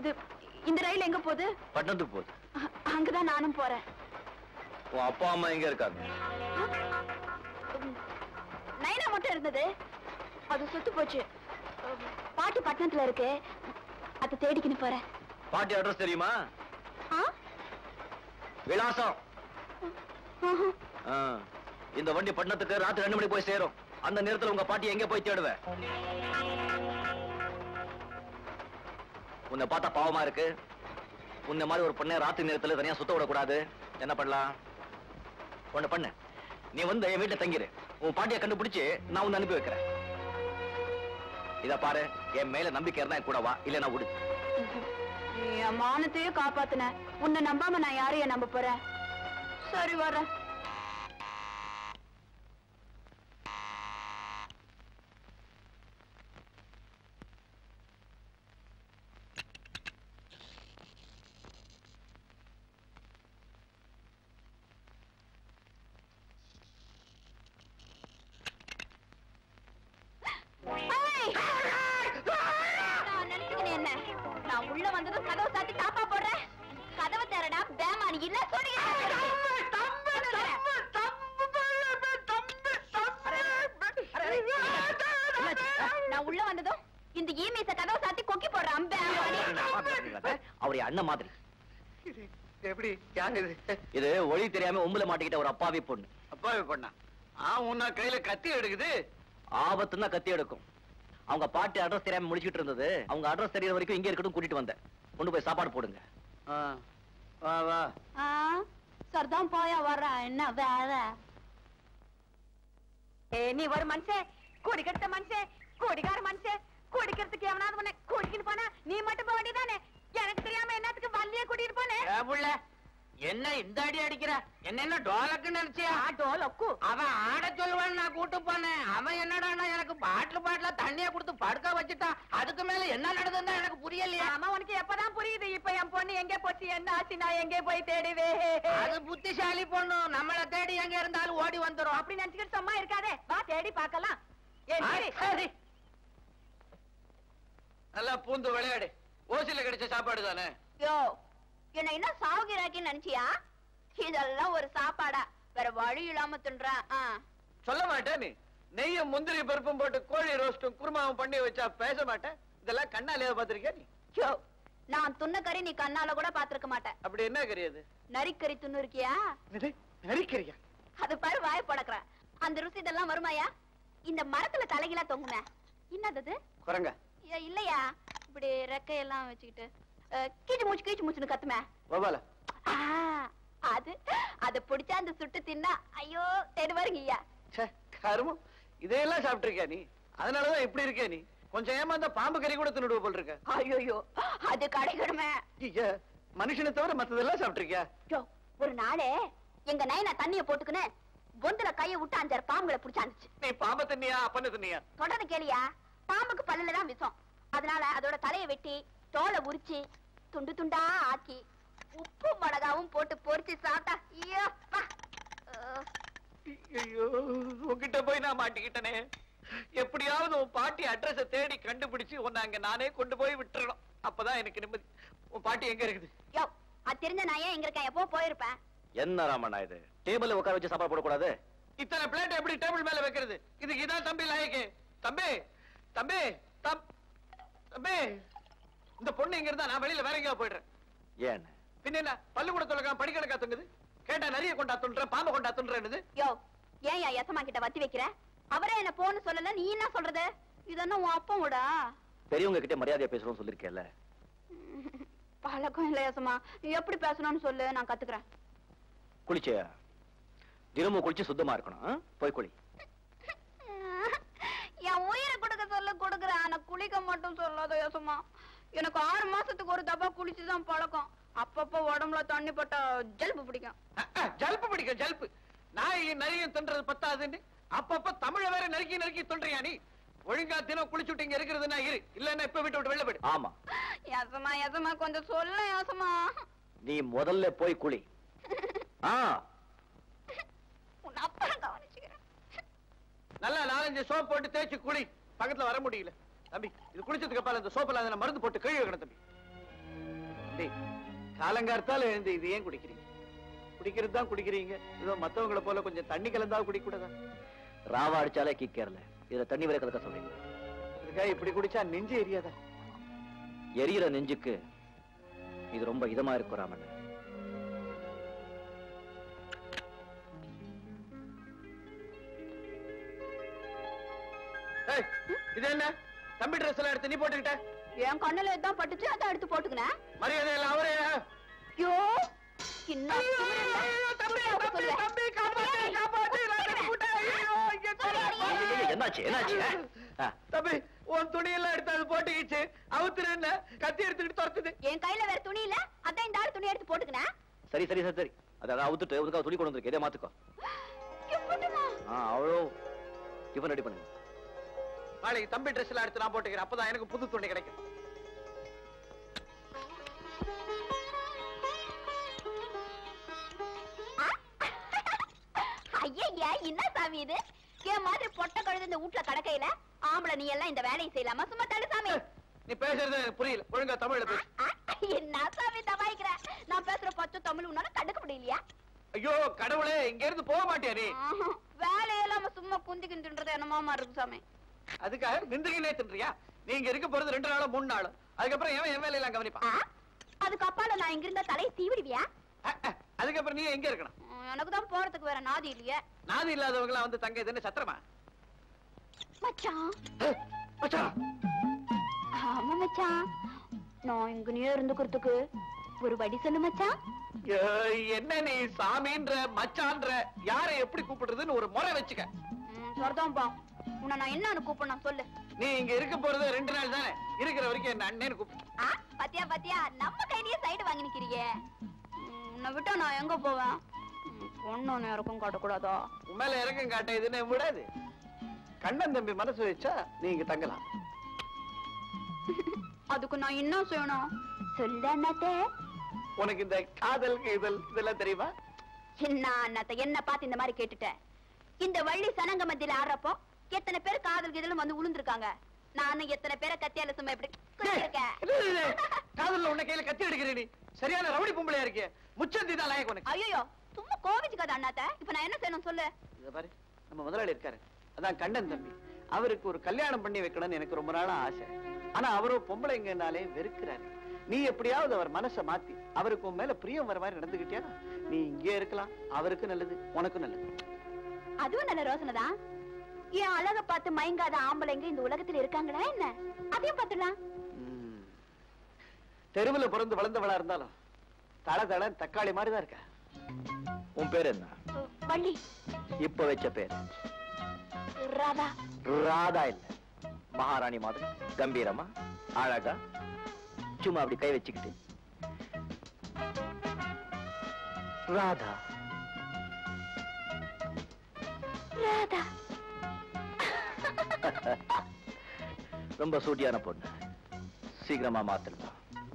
இது இந்த ரயில் எங்க போகுது பட்டணத்துக்கு போகுது அ- அங்கதான் நானும் போறேன் உன் அப்பா அம்மா எங்க இருக்காங்க உம், நைனா மட்டும் இருந்தது அது சுத்து போச்சு உம், பாட்டி பட்டணத்துல இருக்கு அதை தேடிக்கின்னு போறேன் பாட்டி அட்ரஸ் தெரியுமா ஆ? விலாசம் ஆஹா. ஆ. இந்த வண்டி பட்டணத்துக்கு ராத்திரி ரெண்டு மணிக்கு போய் சேரும் அந்த நேரத்துல உங்க பாட்டி எங்க போய் தேடுவ உன்னை பார்த்தா பாவமா இருக்கு உன்னை மாதிரி ஒரு பொண்ணை ராத்திரி நேரத்துல தனியா சுத்த விடக்கூடாது என்ன பண்ணலாம் ஒண்ணு பண்ணு நீ வந்து என் வீட்டுல தங்கிரு உன் பாட்டியை கண்டுபிடிச்சு நான் உன்னை அனுப்பி வைக்கிறேன் இத பாரு என் மேல நம்பிக்கை இருந்தா என் கூட வா இல்ல நான் விடு நீ என் மானத்தையே காப்பாத்துன உன்னை நம்பாம நான் யாரைய நம்ப போறேன் சரி வர்றேன் ஏய்! நான் நினைச்சுக்கினேன் என்ன நான் உள்ள வந்ததும் கதவை சாத்தி தாப்பா போடுறேன் கதவை தரடா பேமா நீ என்ன நான் உள்ள வந்ததும் இந்த ஈமேச கதவை சாத்தி கொக்கி போடுறான் பேமா அவருடைய அண்ணன் மாதிரி இது எப்படி யார் இது இது ஒளி தெரியாம உம்புல மாட்டிக்கிட்ட ஒரு அப்பாவி பொண்ணு அப்பாவி பொண்ணா ஆ உன்ன கையில கத்தி எடுக்குது ஆபத்துன்னா கத்தி எடுக்கும் அவங்க பாட்டி அட்ரஸ் தெரியாம முடிச்சிட்டு இருந்தது அவங்க அட்ரஸ் தெரியற வரைக்கும் இங்க இருக்கட்டும் கூட்டிட்டு வந்தேன் கொண்டு போய் சாப்பாடு போடுங்க ஆ, வா வா சரிதான் போயா வர்றா என்ன வேலை ஏ நீ ஒரு மனுஷன் கூடி கெடுத்த மனுஷன் கூடிக்கார மனுஷன் குடிக்கிறதுக்கு எவனாவது உன்னை குடிக்கிட்டு போனா நீ மட்டும் போக வேண்டியதானே எனக்கு தெரியாம என்னத்துக்கு வள்ளிய கூட்டிட்டு போனேன் ஏ புள்ள என்ன இந்த அடி அடிக்கிற என்ன என்ன டோலக்குன்னு நினைச்சியா டோலக்கு அவன் ஆட சொல்லுவான்னு நான் கூட்டு போனேன் அவன் என்னடான்னா எனக்கு பாட்டில் பாட்டில தண்ணிய கொடுத்து படுக்க வச்சுட்டான் அதுக்கு மேல என்ன நடந்ததுன்னு எனக்கு புரியலையா ஆமா உனக்கு எப்பதான் புரியுது இப்ப என் பொண்ணு எங்க போச்சு என்ன ஆச்சு நான் எங்கே போய் தேடுவே அது புத்திசாலி பொண்ணு நம்மள தேடி எங்க இருந்தாலும் ஓடி வந்துரும் அப்படி நினைச்சுக்கிட்டு சும்மா இருக்காதே வா தேடி பார்க்கலாம் ஏ ஆ, சரி. சரி நல்லா பூந்து விளையாடு ஓசில கிடைச்ச சாப்பாடு தானே யோ என்ன என்ன சாவுகிறாக்கின்னு நினைச்சியா இதெல்லாம் ஒரு சாப்பாடா வேற வழி இல்லாம தின்றேன் ஆ. சொல்ல மாட்டேன் நீ நெய்யும் முந்திரி பருப்பும் போட்டு கோழி ரோஸ்டும் குருமாவும் பண்ணி வச்சா பேச மாட்டேன் இதெல்லாம் கண்ணாலேயே பாத்திருக்கியா நீ யோ நான் துண்ண கறி நீ கண்ணால கூட பாத்திருக்க மாட்டேன் அப்படி என்ன கறியது நரிக்கறி துண்ணு இருக்கியா நரிக்கறியா அது பாரு வாய் பழக்கிறேன் அந்த ருசி இதெல்லாம் வருமாயா இந்த மரத்துல தலைகீழா தொங்குமே என்னது குரங்க ஐயா, இல்லையா இப்படி ரெக்கையெல்லாம் வச்சுக்கிட்டு அஹ், கீச்சு மூச்சு கீச்சு மூச்சுன்னு கத்துமே கோபால ஆ, அது அத பிடிச்சா அந்த சுட்டு தின்னா ஐயோ தெருவாருங்க ஐயா ச்சே கருமம் இதையெல்லாம் சாப்பிட்டிருக்கியா நீ அதனாலதான் இப்படி இருக்கியா நீ கொஞ்சம் ஏமாந்தா பாம்பு கறி கூட தின்னுடுவ போல் இருக்க ஐயோ அது கிடைக்கணுமே ஐயா மனுஷனை தவிர மத்ததெல்லாம் சாப்பிட்டிருக்கியா யோ, ஒரு நாளே எங்க நயனா தண்ணிய போட்டுக்கின்னு பொந்துல கைய விட்டு அஞ்சாறு பாம்புகளை பிடிச்சாந்துச்சு நீ பாம்பை தின்னியா அப்பன்னு தின்னியா தொடர்ந்து கேளியா பாம்புக்கு பல்லுல தான் விஷம் அதனால அதோட தலையை வெட்டி தோலை உரிச்சு துண்டு துண்டா ஆக்கி உப்பு மிளகாவும் போட்டு பொரிச்சு சாப்பிட்டா ஐயோ அப்பா. அஹ், ஐயோ உன்கிட்ட போய் நான் மாட்டிக்கிட்டனே எப்படியாவது உன் பாட்டி அட்ரஸ தேடி கண்டுபிடிச்சு உன்னை அங்க நானே கொண்டு போய் விட்டுறணும் அப்பதான் எனக்கு நிம்மதி உன் பாட்டி எங்க இருக்குது யோ அது தெரிஞ்ச நான் ஏன் எங்க இருக்கேன் எப்போ போயிருப்பேன் என்ன ராமண்ணா இது டேபிள்ல உட்கார வச்சு சாப்பாடு போடக்கூடாது இத்தனை பிளேட் எப்படி டேபிள் மேல வைக்கிறது இதுக்கு இதான் தம்பி லாயக்கு தம்பி தம்பி தம் தம்பி இந்த பொண்ணு இங்க இருந்தா நான் வெளியில வேற எங்கேயா போயிடுறேன் ஏன் பின்ன என்ன பள்ளிக்கூட தொலைக்காம படிக்கணக்கா தொங்குது கேட்டா நிறைய கொண்டா துன்றேன் பாம்பை கொண்டா துன்றேன்னு யோ ஏன் என் எசமா கிட்ட வத்தி வைக்கிற அவரே என்ன போன்னு சொல்லல நீ என்ன சொல்றது இதென்ன உன் அப்பன் விடா பெரியவங்க கிட்ட மரியாதையா பேசணும்னு சொல்லிருக்கேன்ல பழக்கம் இல்ல யசமா எப்படி பேசணும்னு சொல்லு நான் கத்துக்கிறேன் குளிச்சியா தினமும் குளிச்சு சுத்தமா இருக்கணும் ஆ? போய் குளி என் உயிரை கொடுக்க சொல்ல கொடுக்குறேன் ஆனா குளிக்க மட்டும் சொல்லாத யசமா எனக்கு ஆறு மாசத்துக்கு ஒரு தப்பா குளிச்சுதான் பழக்கம் அப்பப்ப உடம்புல தண்ணி பட்டா ஜல்பு பிடிக்கும் ஜல்பு பிடிக்கும் ஜல்பு நாய் நிறைய தின்றது பத்தாதுன்னு அப்பப்ப தமிழ வேற நறுக்கி நறுக்கி தொல்றியா நீ ஒழுங்கா தினம் குளிச்சுட்டு இங்க இருக்கிறதுனா இரு இல்லன்னா இப்ப விட்டு விட்டு வெளில போயிடு ஆமா யசமா யசமா கொஞ்சம் சொல்ல யசமா நீ முதல்ல போய் குளி ஆ உன் அப்புறம் கவனிச்சுக்கிறேன் நல்லா நாலஞ்சு சோப் போட்டு தேய்ச்சு குளி பக்கத்துல வர முடியல தம்பி இது குளிச்சதுக்கு அப்பால இந்த சோப்பில் அதை மருந்து போட்டு கழுவி வைக்கணும் தம்பி பாட்டி காலங்கார்த்தால எழுந்து இது ஏன் குடிக்கிறீங்க குடிக்கிறது தான் குடிக்கிறீங்க ஏதோ மத்தவங்கள போல கொஞ்சம் தண்ணி கலந்தா குடிக்க கூடாதா ராவா அடிச்சாலே கிக்கேறல இதுல தண்ணி வரை கலக்க சொல்றீங்க இதுக்காக இப்படி குடிச்சா நெஞ்சு எரியாதா எரியிற நெஞ்சுக்கு இது ரொம்ப இதமா இருக்கும் ராமன் ஏய், இது என்ன தம்பி ட்ரெஸ் எல்லாம் எடுத்து நீ போட்டுக்கிட்ட என் கண்ணுல இதான் பட்டுச்சு அதான் எடுத்து போட்டுக்கினேன் மரியாதை எல்லாம் அவரே ஐயோ என்ன என்னாச்சு என்னாச்சு ஆ, தம்பி உன் துணியெல்லாம் எடுத்து அது போட்டுக்கிச்சு அவுத்துரு என்ன கத்தி எடுத்துக்கிட்டு துரத்துது என் கையில வேற துணி இல்ல அதான் இந்த ஆள் துணி எடுத்து போட்டுக்கினேன் சரி சரி சரி சரி அதாவது அவுத்துட்டு உனக்கு துணி கொண்டு வந்திருக்கு இதே மாத்துக்கோ எப்படிமா ஆ அவ்வளோ டிஃபன் ரெடி பண்ணுங்க நாளைக்கு தம்பி ட்ரெஸ் எல்லாம் எடுத்து நான் போட்டுக்கிறேன் அப்பதான் எனக்கு புது துணி கிடைக்கும் ஐயா என்ன சாமி இது என் மாதிரி பொட்ட கழுது இந்த வீட்ல கடக்கையில ஆம்பளை நீ எல்லாம் இந்த வேலையை செய்யலாமா சும்மா தள்ளு சாமி நீ பேசுறது எனக்கு புரியல ஒழுங்கா தமிழ்ல பேசு ஆ, என்ன சாமி தபாய்க்கிற நான் பேசுற பச்சை தமிழ் உன்னால கண்டுக்க முடியலையா ஐயோ கடவுளே இங்க இருந்து போக மாட்டியா நீ ஆஹா, வேலையே இல்லாம சும்மா குந்தி குந்தின்றது என்னமா இருக்கு சாமி அதுக்காக நிந்துகினே தின்றியா நீ இங்க இருக்க போறது ரெண்டு நாளோ மூணு நாள் அதுக்கப்புறம் ஏன் என் வேலையெல்லாம் கவனிப்பான் ஆ? அதுக்கு அப்பால நான் இங்க இருந்தா தலையை தீவிடுவியா அஹ், அஹ், அதுக்கப்புறம் நீ எங்க இருக்கணும் ம், எனக்கு தான் போறதுக்கு வேற நாதி இல்லையே நாதி இல்லாதவங்க எல்லாம் வந்து தங்க இதுன்னு சத்திரமா மச்சான் அஹ், மச்சான் ஆமா மச்சான் நான் இங்கனே இருந்துக்கிறதுக்கு ஒரு வடி சொல்லு மச்சான் ஏய், என்ன நீ சாமின்ற மச்சான்ற யாரை எப்படி கூப்பிடுறதுன்னு ஒரு முறை வச்சுக்க ம், சரிதான்பா உன்னை நான் என்னன்னு கூப்பிடணும் சொல்லு நீ இங்க இருக்க போறது ரெண்டு நாள் தானே இருக்கிற வரைக்கும் என்ன அண்ணேன்னு கூப்பிடு ஆ பாத்தியா பாத்தியா நம்ம கையிலேயே சைடு வாங்கி நிக்கிறீங்க ம், உன்னை விட்டா நான் எங்க போவேன் ம், பொண்ணு ஒண்ணு யாருக்கும் காட்டக்கூடாதா உன் மேல இறக்கம் காட்ட இதுன்னு விடாது கண்ணன் தம்பி மனசு வச்சா நீ இங்க தங்கலாம் அதுக்கு நான் என்ன செய்யணும் சொல்ல அண்ணாத்தே உனக்கு இந்த காதல் இதழ் இதெல்லாம் தெரியுமா என்ன அண்ணாத்த என்ன பார்த்து இந்த மாதிரி கேட்டுட்டேன் இந்த வள்ளி சனங்க மத்தியில ஆடுறப்போ எத்தனை பேர் காதல் கீதலும் வந்து உளுந்திருக்காங்க நானும் எத்தனை பேரை கத்தியால சும்மா எப்படி குத்திருக்கேன் இல்ல, இல்ல, இல்ல. காதல்ல உன்னை கையில கத்தி எடுக்கிற நீ சரியான ரவுடி பொம்பளையா இருக்கே முச்சந்தி தான் லாயக்கு உனக்கு ஐயோ சும்மா கோவிச்சுக்காத அண்ணாத்த இப்ப நான் என்ன செய்யணும் சொல்லு இத பாரு நம்ம முதலாளி இருக்காரு அதான் கண்ணன் தம்பி அவருக்கு ஒரு கல்யாணம் பண்ணி வைக்கணும்னு எனக்கு ரொம்ப நாளா ஆசை ஆனா அவரும் பொம்பளைங்கனாலே வெறுக்கிறாரு நீ எப்படியாவது அவர் மனசை மாத்தி அவருக்கு உன் மேல பிரியம் வர மாதிரி நடந்துகிட்டியா நீ இங்கே இருக்கலாம் அவருக்கு நல்லது உனக்கும் நல்லது அதுவும் நல்ல ரோசனை தான் என் அழக பார்த்து மயங்காத ஆம்பளைங்க இந்த உலகத்துல இருக்காங்களா என்ன அதையும் பார்த்துடலாம் ம். தெருவுல பிறந்து வளர்ந்தவளா இருந்தாலும் தள தள தக்காளி மாதிரி தான் இருக்க உன் பேர் என்ன அஹ், வள்ளி இப்ப வச்ச பேர் ராதா ராதா இல்ல மகாராணி மாதிரி கம்பீரமா அழகா சும்மா அப்படி கை வச்சுக்கிட்டு ராதா ராதா ரொம்ப சூட்டியான பொண்ணு சீக்கிரமா மாத்திருப்பா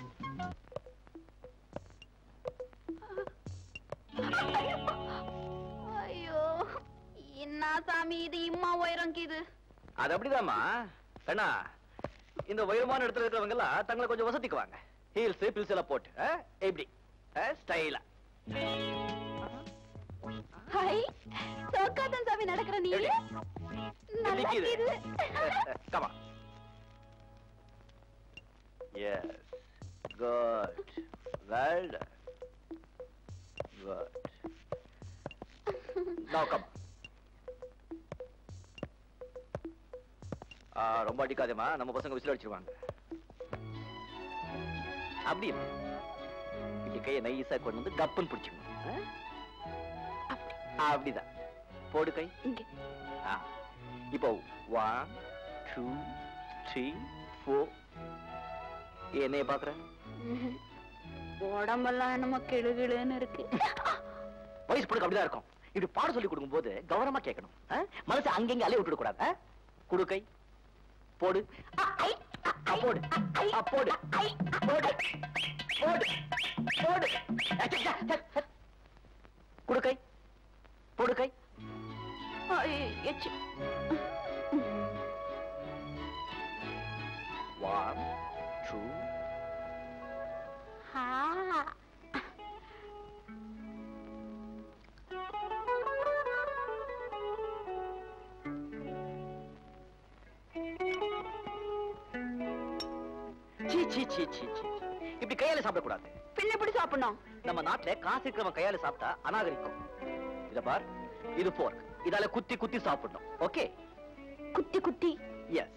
ஐயோ என்ன சாமி இது இம்மா உயரம் இது அது அப்படிதாம்மா கண்ணா இந்த உயரமான இடத்துல இருக்கிறவங்க எல்லாம் தங்களை கொஞ்சம் வசதிக்குவாங்க ஹீல்ஸ் பில்ஸ் எல்லாம் போட்டு ஆ? இப்படி ஸ்டைலா ஹை சோக்காதன் சாமி நடக்கிற நீ நல்லா நிக்குது. இருக்குது. Come on. Yes. Good. Well done. Good. Now come. ஆ, ரொம்ப அடிக்காதேம்மா நம்ம பசங்க விசில் அடிச்சிருவாங்க அப்படி இல்ல. இப்படி கையை நைஸா கொண்டு வந்து கப்புன்னு பிடிச்சிக்கணும் ஆ? அப்படி. அப்படிதான் போடு கை இங்க. ஆ. இப்போ ஒன் டூ த்ரீ ஃபோர் என்னைய பாக்குற ம்ஹும். உடம்பெல்லாம் என்னமோ கிளு கிளுன்னு இருக்கு வயசு பொண்ணுக்கு அப்படிதான் இருக்கும் இப்படி பாட சொல்லி கொடுக்கும் போது கவனமா கேட்கணும் ஆ? மனசை அங்கங்க அலைய விட்டுட கூடாது ஆ? குடு கை போடு அ, ஐ, அ, ஆ, ஐ, போடு அ, ஐ, ஆ, போடு ஐ, அ, போடு போடு போடு ஆ, சே, சே, சே, சே. குடு கை போடு கை ஐ, எச்சு. ஒன் டூ ஆ, சீ சீ சீ சீ சீ இப்படி கையால சாப்பிடக்கூடாது பின்ன எப்படி சாப்பிடணும் நம்ம நாட்டுல காசு இருக்கிறவன் கையால சாப்பிட்டா அநாகரிக்கும் இத பார் இது போர்க் இதால குத்தி குத்தி சாப்பிடணும் ஓகே குத்தி குத்தி எஸ்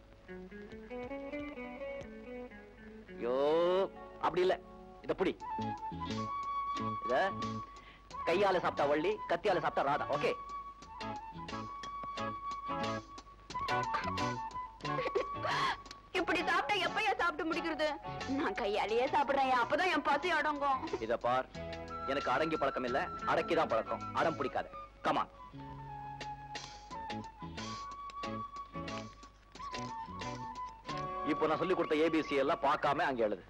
ஐயோ அப்படி இல்ல இத புடி இத கையால சாப்பிட்டா வள்ளி கத்தியால சாப்பிட்டா ராதா ஓகே இப்படி சாப்பிட்டா எப்பயா சாப்பிட்டு முடிக்கிறது நான் கையாலேயே சாப்பிடுறேன் அப்பதான் என் பசி அடங்கும் இத பார் எனக்கு அடங்கி பழக்கம் இல்ல அடக்கிதான் பழக்கம் அடம் பிடிக்காத கமான் இப்போ நான் சொல்லி கொடுத்த ஏபிசி எல்லாம் பார்க்காம அங்க எழுது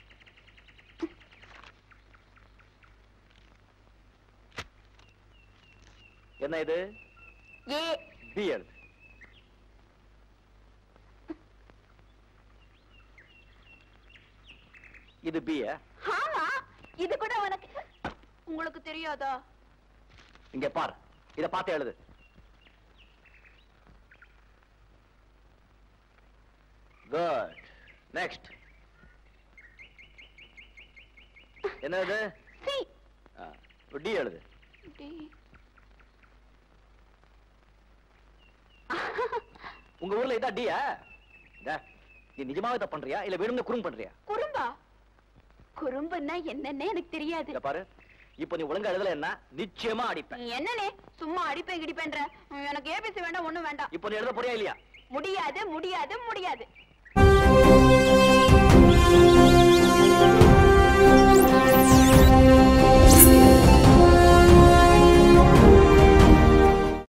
என்ன இது ஏ பி எழுது இது பி ஆமா இது கூட உனக்கு உங்களுக்கு தெரியாதா இங்க பாரு இத பார்த்து எழுது குட் நெக்ஸ்ட் என்ன இது சி டி எழுது உங்க ஊர்ல இதா டியா நீ நிஜமாவே இதை பண்றியா இல்ல வேணும்னு குறும் பண்றியா குறும்பா குறும்புன்னா என்னன்னு எனக்கு தெரியாது இத பாரு இப்போ நீ ஒழுங்கா எழுதலைன்னா நிச்சயமா அடிப்பேன் நீ என்னனே சும்மா அடிப்பேன் கிடிப்பேன்ற எனக்கு ஏபிசி வேண்டாம் ஒண்ணும் வேண்டாம் இப்போ நீ எழுத போறியா இல்லையா முடியாது முடியாது முடியாது